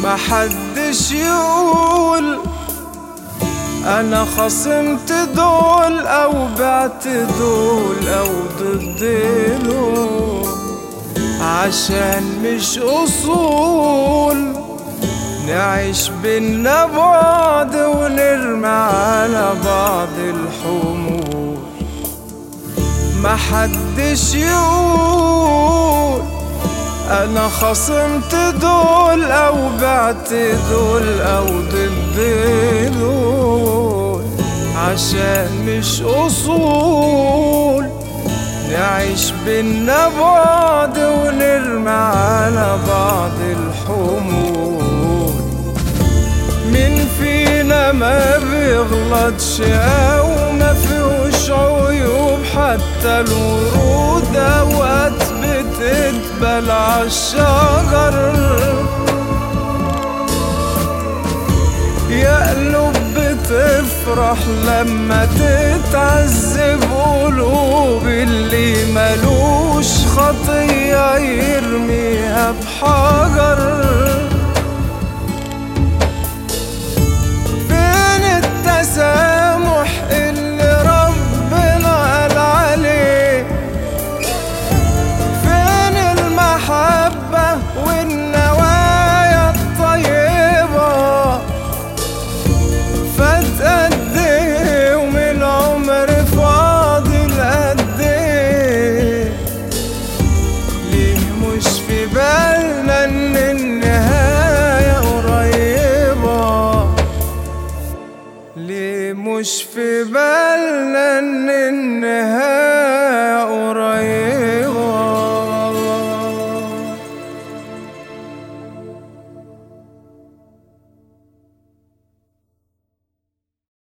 محدش يقول انا خصمت دول او بعت دول او ضد دول عشان مش اصول نعيش بينا بعض ونرمي على بعض الحمول محدش يقول انا خصمت دول او بعت دول او ضد دول عشان مش اصول نعيش بينا بعض ونرمي على بعض الحمول مين فينا ما بيغلطش او ما فيهوش عيوب حتى الورود اوقات بتدبل عالشجر يا قلوب بتفرح لما تتعذب قلوب اللي ملوش خطية يرميها بحجر فين التسامح اللي ربنا قال عليه فين المحبة والنوايا الطيبة فات قد ايه ومن العمر فاضل قد ايه ليه مش في بالنا ان النهاية قريبة ليه مش في بالنا ان النهاية